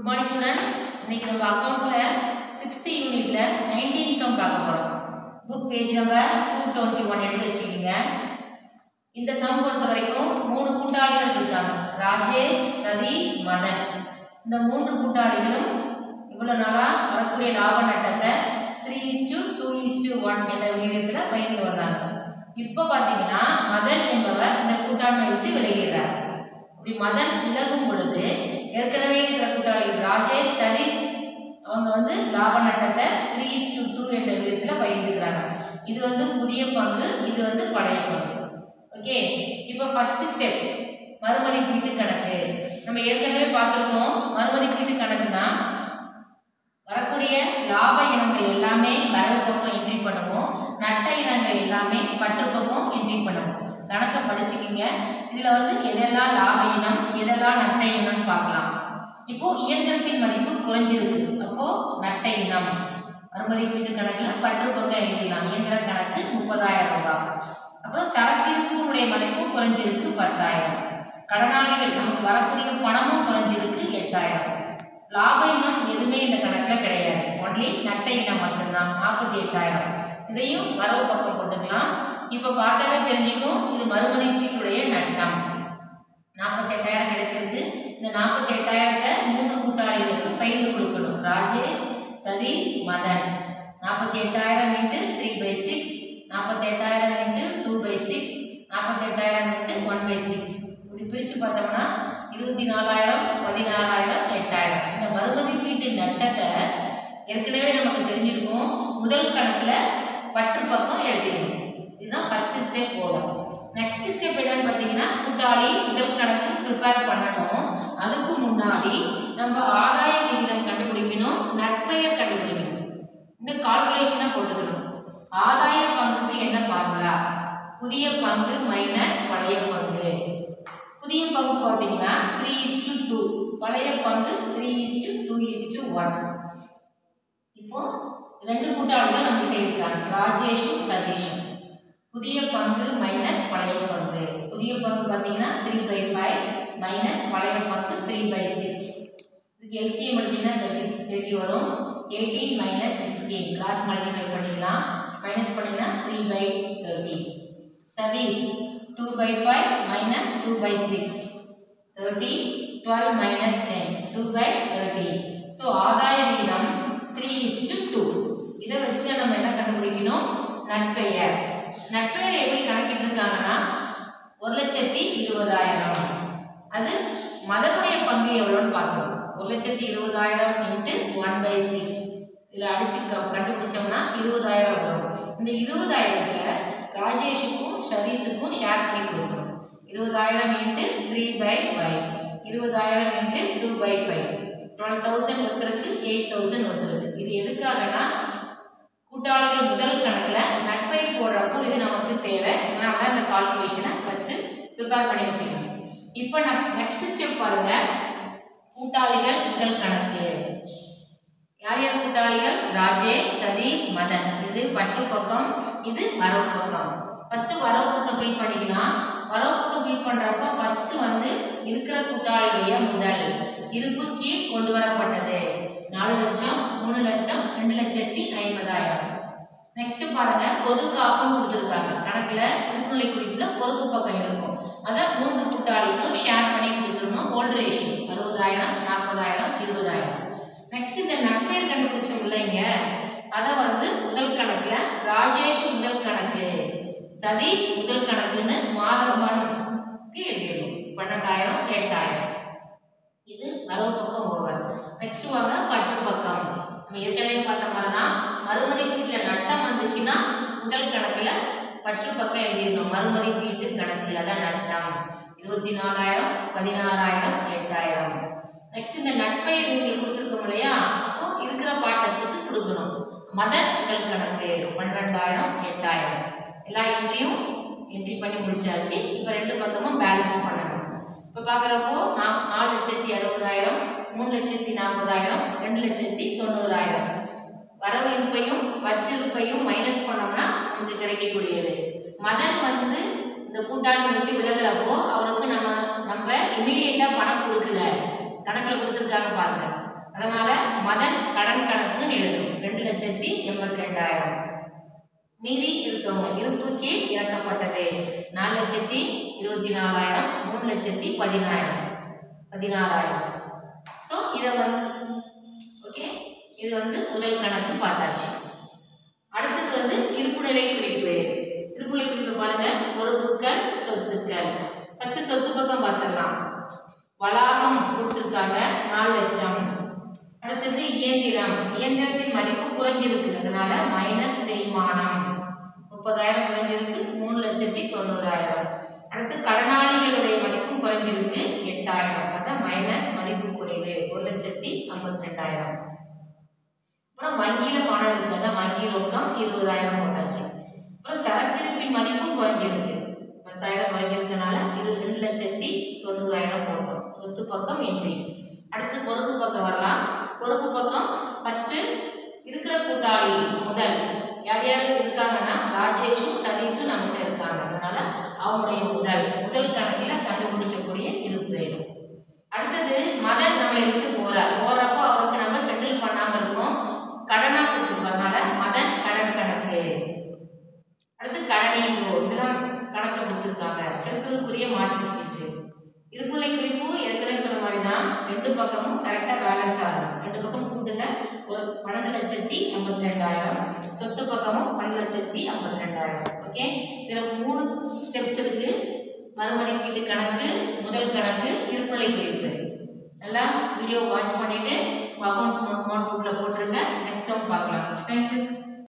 good morning students இன்னைக்கு நம்ம அக்கௌண்ட்ஸில் சிக்ஸ்த் யூனிட்ல நைன்டீன் சம் பார்க்க போகிறோம் book page number two twenty one எடுத்து வச்சுக்கோங்க இந்த சம் பொறுத்த வரைக்கும் மூணு கூட்டாளிகள் இருக்காங்க ராஜேஷ் சதீஷ் மதன் இந்த மூன்று கூட்டாளிகளும் இவ்வளோ நாளாக வரக்கூடிய லாப நட்டத்தை three is to two is to one என்ற விகிதத்தில் பகிர்ந்து வந்தாங்க இப்போ பார்த்தீங்கன்னா மதன் என்பவர் இந்த கூட்டாண்மை விட்டு விலகிறார் அப்படி மதன் விலகும் பொழுது ஏற்கனவே இருக்கிற கூட்டாளிகள் ராஜேஷ் சதீஷ் அவங்க வந்து லாப நட்டத்தை த்ரீ இஸ்டு டூ என்ற விதத்தில் பகிர்ந்துக்கிறாங்க இது வந்து புதிய பங்கு இது வந்து பழைய பங்கு ஓகே இப்போ ஃபர்ஸ்ட் ஸ்டெப் மறுமதிப்பீட்டு கணக்கு நம்ம ஏற்கனவே பார்த்துருக்கோம் மறுமதிப்பீட்டு கணக்குனா வரக்கூடிய லாப இனங்கள் எல்லாமே வரவு பக்கம் என்ட்ரி பண்ணுவோம் நட்ட இனங்கள் எல்லாமே பற்று பக்கம் என்ட்ரி பண்ணுவோம் கணக்கை படிச்சுக்கிங்க இதில் வந்து எதெல்லாம் லாப இனம் எதெல்லாம் நட்ட இனம்னு பார்க்கலாம் இப்போ இயந்திரத்தின் மதிப்பு குறைஞ்சிருக்கு அப்போ நட்ட இனம் மறுமதிப்பீட்டு கணக்கில் பற்று பக்கம் எழுதிடலாம் இயந்திர கணக்கு முப்பதாயிரம் ரூபாய் அப்புறம் சரக்கு இருப்புடைய மதிப்பு குறைஞ்சிருக்கு பத்தாயிரம் கடனாளிகள் நமக்கு வரக்கூடிய பணமும் குறைஞ்சிருக்கு எட்டாயிரம் லாப இனம் எதுவுமே இந்த கணக்கில் கிடையாது ஒன்லி நட்ட இனம் மட்டும்தான் நாற்பத்தி எட்டாயிரம் இதையும் வரவு பக்கம் போட்டுக்கலாம் இப்போ பார்த்தாலே தெரிஞ்சுக்கும் இது மறுமதிப்பீட்டுடைய நட்டம் நாற்பத்தெட்டாயிரம் கிடைச்சிருக்கு இந்த நாற்பத்தெட்டாயிரத்தை மூன்று கூட்டாளிகளுக்கு பகிர்ந்து கொடுக்கணும் ராஜேஷ் சதீஷ் மதன் நாற்பத்தி எட்டாயிரம் இன்ட்டு த்ரீ பை சிக்ஸ் நாற்பத்தெட்டாயிரம் இன்ட்டு டூ பை சிக்ஸ் நாற்பத்தெட்டாயிரம் இன்ட்டு ஒன் பை சிக்ஸ் இப்படி பிரித்து பார்த்தோம்னா இருபத்தி நாலாயிரம் பதினாறாயிரம் எட்டாயிரம் இந்த மறுமதிப்பீட்டு நட்டத்தை ஏற்கனவே நமக்கு தெரிஞ்சிருக்கும் முதல் கணக்கில் பற்று பக்கம் எழுதிடணும் இதுதான் ஃபர்ஸ்ட் ஸ்டெப் போதும் நெக்ஸ்ட் ஸ்டெப் என்னன்னு பார்த்தீங்கன்னா கூட்டாளி முதல் கணக்கு ப்ரிப்பேர் பண்ணணும் அதுக்கு முன்னாடி நம்ம ஆதாய விகிதம் கண்டுபிடிக்கணும் நட்பெயர் கண்டுபிடிக்கணும் இந்த கால்குலேஷனை போட்டுக்கணும் ஆதாய பங்குக்கு என்ன ஃபார்முலா புதிய பங்கு மைனஸ் பழைய பங்கு புதிய பங்கு பார்த்தீங்கன்னா த்ரீ இஸ்டு டூ பழைய பங்கு three is to two is to one இப்போ ரெண்டு கூட்டாளிகள் நம்மகிட்ட இருக்காங்க ராஜேஷும் சதீஷும் புதிய பங்கு மைனஸ் பழைய பங்கு புதிய பங்கு பார்த்தீங்கன்னா த்ரீ பை ஃபைவ் மைனஸ் பழைய பங்கு த்ரீ பை சிக்ஸ் இதுக்கு எல்சிஎம் எடுத்தீங்கன்னா தேர்ட்டி தேர்ட்டி வரும் eighteen minus sixteen cross multiply பண்ணிக்கலாம் மைனஸ் பண்ணிங்கன்னா three by thirty Satish two by five minus two by six thirty twelve minus ten two by thirty so ஆதாய விகிதம் three is to two இதை வச்சு தான் நம்ம என்ன கண்டுபிடிக்கணும் நட்பெயர் நட்பெயர் எப்படி கணக்கிட்டு இருக்காங்கன்னா ஒரு லட்சத்தி இருபதாயிரம் அது மதனுடைய பங்கு எவ்வளோன்னு பார்க்கணும் ஒரு லட்சத்தி இருபதாயிரம் இன்ட்டு ஒன் பை சிக்ஸ் இதில் அடிச்சு க- கண்டுபிடிச்சோம்னா இருபதாயிரம் வரும் இந்த இருபதாயிரத்தை ராஜேஷுக்கும் சதீஷுக்கும் ஷேர் பண்ணி கொடுக்கணும் இருபதாயிரம் இன்ட்டு த்ரீ பை ஃபைவ் இருபதாயிரம் into two by five twelve thousand ஒருத்தருக்கு எயிட் தௌசண்ட் ஒருத்தருக்கு இது எதுக்காகனா கூட்டாளிகள் முதல் கணக்கில் நட்பை போடுறப்போ இது நமக்கு தேவை அதனால தான் இந்த கால்குலேஷனை ஃபஸ்ட்டு ப்ரிப்பேர் பண்ணி வச்சுக்கணும் இப்போ நம் நெக்ஸ்ட் ஸ்டெப் பாருங்க கூட்டாளிகள் முதல் கணக்கு யார் யார் கூட்டாளிகள் ராஜேஷ் சதீஷ் மதன் இது பற்று பக்கம் இது வரவு பக்கம் ஃபர்ஸ்ட் வரவு பக்கம் ஃபில் பண்ணிக்கலாம் வரவு பக்கம் ஃபில் பண்றப்போ ஃபர்ஸ்ட் வந்து இருக்கிற கூட்டாளியுடைய முதல் இருப்பு கீழ் கொண்டு வரப்பட்டது நாலு லட்சம் மூணு லட்சம் ரெண்டு லட்சத்தி ஐம்பதாயிரம் நெக்ஸ்ட் பாருங்க பொது காப்புன்னு கொடுத்துருக்காங்க கணக்குல திருப்புநிலை குறிப்புல பொறுப்பு பக்கம் இருக்கும் அதை மூன்று கூட்டாளிக்கும் ஷேர் பண்ணி கொடுத்துருணும் ஓல்டு ரேஷியோ அறுபதாயிரம் நாற்பதாயிரம் இருபதாயிரம் நெக்ஸ்ட் இந்த நட்பெயர் கண்டுபிடிச்சோம் இல்லைங்க அதை வந்து முதல் கணக்குல ராஜேஷ் முதல் கணக்கு சதீஷ் முதல் கணக்குன்னு மாதவனுக்கு எழுதிடும் பன்னெண்டாயிரம் எட்டாயிரம் இது வரவு பக்கம் ஓவர் நெக்ஸ்ட் வாங்க பற்று பக்கம் நம்ம ஏற்கனவே பார்த்த மாதிரி தான் மறுமதிப்பீட்டில் நட்டம் வந்துச்சுன்னா முதல் கணக்கில் பற்று பக்கம் எழுதிடணும் மறுமதிப்பீட்டு கணக்கு அதான் நட்டம் இருபத்தி நாலாயிரம் பதினாறாயிரம் எட்டாயிரம் நெக்ஸ்ட் இந்த நட்பெயர் உங்களுக்கு கொடுத்துருக்கோம் இல்லையா அப்போ இருக்கிற பார்ட்டஸுக்கு கொடுக்கணும் மதன் முதல் கணக்கு பன்னிரெண்டாயிரம் எட்டாயிரம் எல்லா என்ட்ரியும் என்ட்ரி பண்ணி முடிச்சாச்சு இப்போ ரெண்டு பக்கமும் பேலன்ஸ் பண்ணணும் இப்போ பார்க்குறப்போ நான் நாலு லட்சத்தி அறுபதாயிரம் மூணு லட்சத்தி நாற்பதாயிரம் ரெண்டு லட்சத்தி தொண்ணூறாயிரம் வரவு இருப்பையும் வற்றிருப்பையும் மைனஸ் பண்ணோம்னா நமக்கு கிடைக்கக்கூடியது மதன் வந்து இந்த கூட்டாண்மை விட்டு விலகுறப்போ அவருக்கு நம்ம நம்ம இமீடியட்டாக பணம் கொடுக்கல கணக்கில் கொடுத்துருக்காங்க பாருங்க அதனால மதன் கடன் கணக்குன்னு எழுதணும் ரெண்டு லட்சத்தி எண்பத்தி ரெண்டாயிரம் மீதி இருக்கவங்க இருப்புக்கு இறக்கப்பட்டது நாலு லட்சத்தி இருபத்தி நாலாயிரம் மூணு லட்சத்தி பதினாயிரம் பதினாறாயிரம் ஸோ இதை வந்து ஓகே இது வந்து முதல் கணக்கு பார்த்தாச்சு அடுத்தது வந்து இருப்புநிலை குறிப்பு இருப்புநிலை குறிப்பு பாருங்க பொறுப்புகள் சொத்துக்கள் ஃபர்ஸ்ட் சொத்து பக்கம் பார்த்துடலாம் வளாகம் கொடுத்துருக்காங்க நாலு லட்சம் அடுத்தது இயந்திரம் இயந்திரத்தின் மதிப்பு குறைஞ்சிருக்கு அதனால மைனஸ் தேய்மானம் முப்பதாயிரம் குறைஞ்சிருக்கு மூணு லட்சத்தி தொண்ணூறாயிரம் அடுத்து கடனாளிகளுடைய மதிப்பும் குறைஞ்சிருக்கு எட்டாயிரம் அதான் மைனஸ் மதிப்பு குறைவு ஒரு லட்சத்தி ஐம்பத்தி ரெண்டாயிரம் அப்புறம் வங்கியில பணம் இருக்கு அதான் வங்கி ரொக்கம் இருபதாயிரம் போட்டாச்சு அப்புறம் சரக்கு இருப்பின் மதிப்பும் குறைஞ்சிருக்கு பத்தாயிரம் குறைஞ்சிருக்கனால இரு ரெண்டு லட்சத்தி தொண்ணூறாயிரம் போட்டோம் சொத்து பக்கம் என்ட்ரி அடுத்து பொறுப்பு பக்கம் வரலாம் பொறுப்பு பக்கம் ஃபர்ஸ்ட் இருக்கிற கூட்டாளி முதல் யார் யார் இருக்காங்கன்னா ராஜேஷும் சதீஷும் நம்மகிட்ட இருக்காங்க அதனால அவங்களுடைய முதல் முதல் கணக்கில் கண்டுபிடிக்கக்கூடிய இருப்பு அடுத்தது மதன் நம்மளை விட்டு போறார் போறப்போ அவருக்கு நம்ம செட்டில் பண்ணாம இருக்கோம் கடனா கொடுத்துருக்கோம் அதனால மதன் கடன் கணக்கு அடுத்து கடனீங்கோ இதெல்லாம் கணக்கில் கொடுத்துருக்காங்க செலுத்துவதற்குரிய மாற்று சீட்டு இருப்புநிலை குறிப்பு ஏற்கனவே சொன்ன மாதிரி தான் ரெண்டு பக்கமும் கரெக்டாக பேலன்ஸ் ஆகும் ரெண்டு பக்கம் கூட்டுங்க ஒரு பன்னெண்டு லட்சத்தி ஐம்பத்தி ரெண்டாயிரம் சொத்து பக்கமும் பன்னெண்டு லட்சத்தி ஐம்பத்தி ரெண்டாயிரம் ஓகே இதில் மூணு ஸ்டெப்ஸ் இருக்கு மறுமதிப்பீட்டு கணக்கு முதல் கணக்கு இருப்புநிலை குறிப்பு நல்லா வீடியோ வாட்ச் பண்ணிட்டு உங்கள் அக்கௌண்ட்ஸ் நோட் புக்கில் போட்டுருங்க நெக்ஸ்ட் சம் பார்க்கலாம் தேங்க்யூ